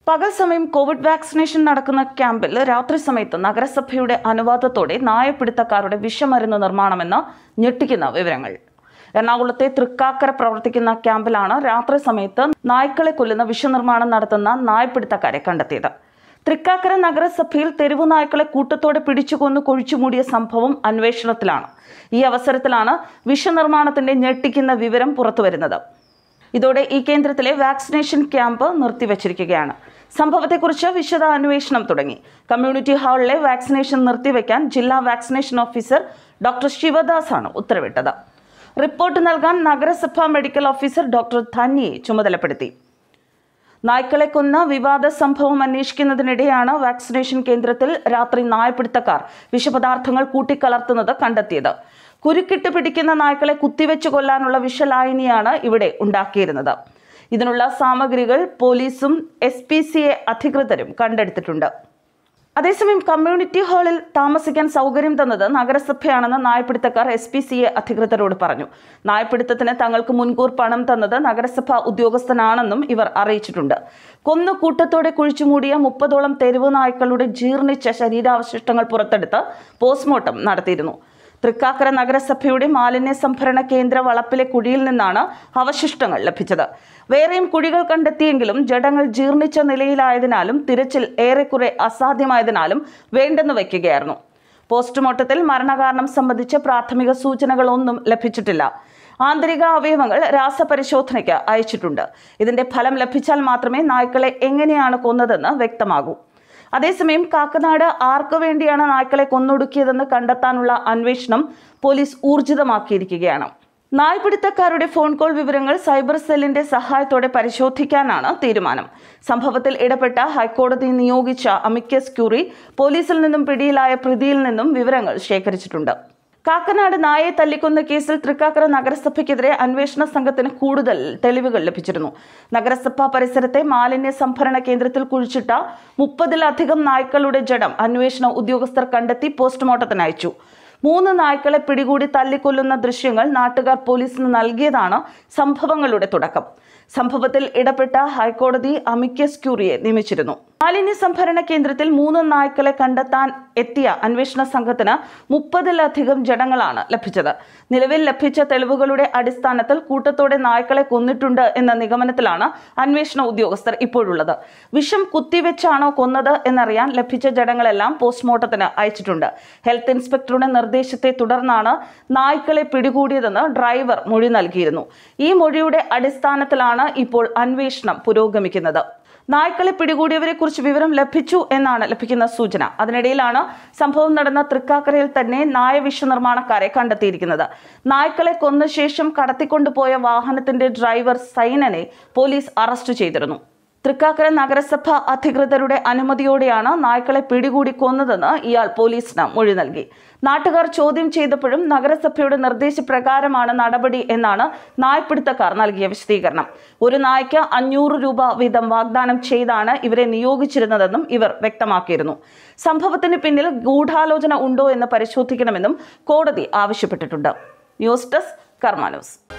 പകൽ സമയം Covid vaccination നടക്കുന്ന ക്യാമ്പിൽ രാത്രി സമയത്ത് നഗരസഭയുടെ അനുവാദത്തോടെ നായപിടുത്തക്കാരുടെ വിഷമരുന്ന് നിർമ്മാണമെന്ന് ഞെട്ടിക്കുന്ന വിവരങ്ങൾ എറണാകുളത്തെ തൃക്കാക്കര പ്രവർത്തിക്കുന്ന ക്യാമ്പിലാണ് രാത്രി സമയത്ത് നായ്ക്കളെ കൊല്ലുന്ന വിഷനിർമ്മാണം നടത്തുന്ന നായപിടുത്തക്കാരെ കണ്ടെത്തിയത് തൃക്കാക്കര നഗരസഭയിൽ തെരുവു നായ്ക്കളെ കൂട്ടത്തോടെ പിടിച്ചുകൊന്ന് കുഴിച്ചുമൂടിയ സംഭവം അന്വേഷണത്തിലാണ് ഈ അവസരത്തിലാണ് വിഷനിർമ്മാണത്തിന്റെ ഞെട്ടിക്കുന്ന വിവരം പുറത്തുവരുന്നത് ഇതോടെ ഈ കേന്ദ്രത്തിലെ വാക്സിനേഷൻ ക്യാമ്പ് നിർത്തിവച്ചിരിക്കുകയാണ് സംഭവത്തെക്കുറിച്ച് വിശദ അന്വേഷണം തുടങ്ങി കമ്മ്യൂണിറ്റി ഹാളിലെ വാക്സിനേഷൻ നിർത്തിവെക്കാൻ ജില്ലാ വാക്സിനേഷൻ ഓഫീസർ ഡോക്ടർ ശിവദാസ് ആണ് ഉത്തരവിട്ടത് റിപ്പോർട്ട് നൽകാൻ നഗരസഭാ മെഡിക്കൽ ഓഫീസർ ഡോക്ടർ ധന്യയെ ചുമതലപ്പെടുത്തി നായ്ക്കളെ കൊന്ന വിവാദ സംഭവം അന്വേഷിക്കുന്നതിനിടെയാണ് വാക്സിനേഷൻ കേന്ദ്രത്തിൽ രാത്രി നായപിടുത്തക്കാർ വിഷപദാർത്ഥങ്ങൾ കൂട്ടിക്കലർത്തുന്നത് കണ്ടെത്തിയത് കുരുക്കിട്ട് പിടിക്കുന്ന നായ്ക്കളെ കുത്തിവെച്ച് കൊല്ലാനുള്ള വിഷലായനിയാണ് ഇവിടെ ഉണ്ടാക്കിയിരുന്നത് ഇതിനുള്ള സാമഗ്രികൾ പോലീസും എസ് പി സി എ അധികൃതരും കണ്ടെടുത്തിട്ടുണ്ട് അതേസമയം കമ്മ്യൂണിറ്റി ഹാളിൽ താമസിക്കാൻ സൗകര്യം തന്നത് നഗരസഭയാണെന്ന് നായപ്പിടുത്തക്കാർ എസ് പി സി എ അധികൃതരോട് പറഞ്ഞു നായപ്പിടുത്തത്തിന് തങ്ങൾക്ക് മുൻകൂർ പണം തന്നത് നഗരസഭ ഉദ്യോഗസ്ഥനാണെന്നും ഇവർ അറിയിച്ചിട്ടുണ്ട് കൊന്നു കൂട്ടത്തോടെ കുഴിച്ചുമൂടിയ മുപ്പതോളം തെരുവ് നായ്ക്കളുടെ ജീർണിച്ച ശരീരാവശിഷ്ടങ്ങൾ പുറത്തെടുത്ത് പോസ്റ്റ്മോർട്ടം നടത്തിയിരുന്നു തൃക്കാക്കര നഗരസഭയുടെ മാലിന്യ സംഭരണ കേന്ദ്ര വളപ്പിലെ കുഴിയിൽ നിന്നാണ് അവശിഷ്ടങ്ങൾ ലഭിച്ചത് വേറെയും കുഴികൾ കണ്ടെത്തിയെങ്കിലും ജഡങ്ങൾ ജീർണിച്ച നിലയിലായതിനാലും തിരച്ചിൽ ഏറെക്കുറെ അസാധ്യമായതിനാലും വേണ്ടെന്ന് വയ്ക്കുകയായിരുന്നു പോസ്റ്റ്മോർട്ടത്തിൽ മരണകാരണം സംബന്ധിച്ച് പ്രാഥമിക സൂചനകളൊന്നും ലഭിച്ചിട്ടില്ല ആന്തരിക അവയവങ്ങൾ രാസപരിശോധനയ്ക്ക് അയച്ചിട്ടുണ്ട് ഇതിന്റെ ഫലം ലഭിച്ചാൽ മാത്രമേ നായ്ക്കളെ എങ്ങനെയാണ് കൊന്നതെന്ന് വ്യക്തമാകൂ അതേസമയം കാക്കനാട് ആർക്കു വേണ്ടിയാണ് നായ്ക്കളെ കൊന്നൊടുക്കിയതെന്ന് കണ്ടെത്താനുള്ള അന്വേഷണം പോലീസ് ഊർജിതമാക്കിയിരിക്കുകയാണ് നായ്പിടുത്തക്കാരുടെ ഫോൺ കോൾ വിവരങ്ങൾ സൈബർ സെല്ലിന്റെ സഹായത്തോടെ പരിശോധിക്കാനാണ് തീരുമാനം സംഭവത്തിൽ ഇടപെട്ട ഹൈക്കോടതി നിയോഗിച്ച അമിക്കസ് ക്യൂറി പോലീസിൽ നിന്നും പിടിയിലായ പ്രതിയിൽ നിന്നും വിവരങ്ങൾ ശേഖരിച്ചിട്ടുണ്ട് കാക്കനാട് നായയെ തല്ലിക്കൊന്ന കേസിൽ തൃക്കാക്കര നഗരസഭയ്ക്കെതിരെ അന്വേഷണ സംഘത്തിന് കൂടുതൽ തെളിവുകൾ ലഭിച്ചിരുന്നു നഗരസഭാ പരിസരത്തെ മാലിന്യ സംഭരണ കേന്ദ്രത്തിൽ കുഴിച്ചിട്ട മുപ്പതിലധികം നായ്ക്കളുടെ ജഡം അന്വേഷണ ഉദ്യോഗസ്ഥർ കണ്ടെത്തി പോസ്റ്റ്മോർട്ടത്തിന് അയച്ചു മൂന്ന് നായ്ക്കളെ പിടികൂടി തല്ലിക്കൊല്ലുന്ന ദൃശ്യങ്ങൾ നാട്ടുകാർ പോലീസിന് നൽകിയതാണ് സംഭവങ്ങളുടെ തുടക്കം സംഭവത്തിൽ ഇടപെട്ട ഹൈക്കോടതി അമിക്കസ് ക്യൂറിയെ നിയമിച്ചിരുന്നു മാലിന്യ സംഭരണ കേന്ദ്രത്തിൽ മൂന്ന് നായ്ക്കളെ കണ്ടെത്താൻ എത്തിയ അന്വേഷണ സംഘത്തിന് മുപ്പതിലധികം ജഡങ്ങളാണ് ലഭിച്ചത് നിലവിൽ ലഭിച്ച തെളിവുകളുടെ അടിസ്ഥാനത്തിൽ കൂട്ടത്തോടെ നായ്ക്കളെ കൊന്നിട്ടുണ്ട് എന്ന നിഗമനത്തിലാണ് അന്വേഷണ ഉദ്യോഗസ്ഥർ ഇപ്പോഴുള്ളത് വിഷം കുത്തിവെച്ചാണോ കൊന്നത് എന്നറിയാൻ ലഭിച്ച ജഡങ്ങളെല്ലാം പോസ്റ്റ്മോർട്ടത്തിന് അയച്ചിട്ടുണ്ട് ഹെൽത്ത് ഇൻസ്പെക്ടറുടെ നിർദ്ദേശത്തെ തുടർന്നാണ് നായ്ക്കളെ പിടികൂടിയതെന്ന് ഡ്രൈവർ മൊഴി നൽകിയിരുന്നു ഈ മൊഴിയുടെ അടിസ്ഥാനത്തിലാണ് ഇപ്പോൾ അന്വേഷണം പുരോഗമിക്കുന്നത് നായ്ക്കളെ പിടികൂടിയവരെ കുറിച്ച് വിവരം ലഭിച്ചു എന്നാണ് ലഭിക്കുന്ന സൂചന അതിനിടയിലാണ് സംഭവം നടന്ന തൃക്കാക്കരയിൽ തന്നെ നായവിഷ നിർമ്മാണക്കാരെ കണ്ടെത്തിയിരിക്കുന്നത് നായ്ക്കളെ കൊന്ന ശേഷം കടത്തിക്കൊണ്ടുപോയ വാഹനത്തിന്റെ ഡ്രൈവർ സൈനനെ പോലീസ് അറസ്റ്റ് ചെയ്തിരുന്നു തൃക്കാക്കര നഗരസഭ അധികൃതരുടെ അനുമതിയോടെയാണ് നായ്ക്കളെ പിടികൂടി കൊന്നതെന്ന് ഇയാൾ പോലീസിന് മൊഴി നൽകി നാട്ടുകാർ ചോദ്യം ചെയ്തപ്പോഴും നഗരസഭയുടെ നിർദ്ദേശപ്രകാരമാണ് നടപടി എന്നാണ് നായ്പിടുത്തക്കാർ നൽകിയ വിശദീകരണം ഒരു നായ്ക്ക് അഞ്ഞൂറ് രൂപ വീതം വാഗ്ദാനം ചെയ്താണ് ഇവരെ നിയോഗിച്ചിരുന്നതെന്നും ഇവർ വ്യക്തമാക്കിയിരുന്നു സംഭവത്തിന് പിന്നിൽ ഗൂഢാലോചന ഉണ്ടോ എന്ന് പരിശോധിക്കണമെന്നും കോടതി ആവശ്യപ്പെട്ടിട്ടുണ്ട് ന്യൂസ് ഡെസ്ക് കർമ്മ ന്യൂസ്